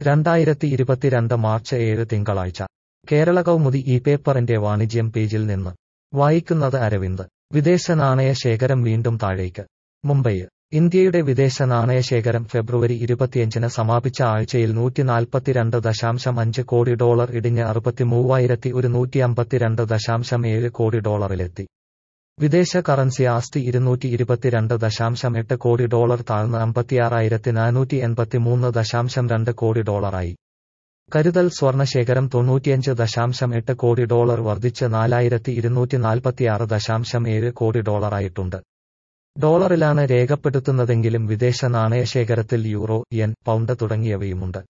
രണ്ടായിരത്തി ഇരുപത്തിരണ്ട് മാർച്ച് ഏഴ് തിങ്കളാഴ്ച കേരള കൗമുദി ഈ പേപ്പറിന്റെ വാണിജ്യം പേജിൽ നിന്ന് വായിക്കുന്നത് അരവിന്ദ് വിദേശ നാണയ ശേഖരം വീണ്ടും താഴേക്ക് മുംബൈ ഇന്ത്യയുടെ വിദേശ നാണയ ശേഖരം ഫെബ്രുവരി ഇരുപത്തിയഞ്ചിന് സമാപിച്ച ആഴ്ചയിൽ നൂറ്റിനാൽപ്പത്തിരണ്ട് ദശാംശം അഞ്ച് കോടി ഡോളർ ഇടിഞ്ഞ് അറുപത്തിമൂവായിരത്തി ഒരുന്നൂറ്റി അമ്പത്തിരണ്ട് ദശാംശം ഏഴ് കോടി ഡോളറിലെത്തി വിദേശ കറൻസി ആസ്തി ഇരുന്നൂറ്റി ഇരുപത്തിരണ്ട് ദശാംശം എട്ട് കോടി ഡോളർ താഴ്ന്ന് അമ്പത്തിയാറായിരത്തി നാനൂറ്റി എൺപത്തിമൂന്ന് ദശാംശം രണ്ട് കോടി ഡോളറായി കരുതൽ സ്വർണശേഖരം തൊണ്ണൂറ്റിയഞ്ച് ദശാംശം എട്ട് കോടി ഡോളർ വർദ്ധിച്ച് നാലായിരത്തി ഇരുന്നൂറ്റി നാൽപ്പത്തിയാറ് ദശാംശം ഏഴ് കോടി ഡോളറായിട്ടുണ്ട് ഡോളറിലാണ് രേഖപ്പെടുത്തുന്നതെങ്കിലും വിദേശ നാണയശേഖരത്തിൽ യൂറോ യെൻ പൗണ്ട് തുടങ്ങിയവയുമുണ്ട്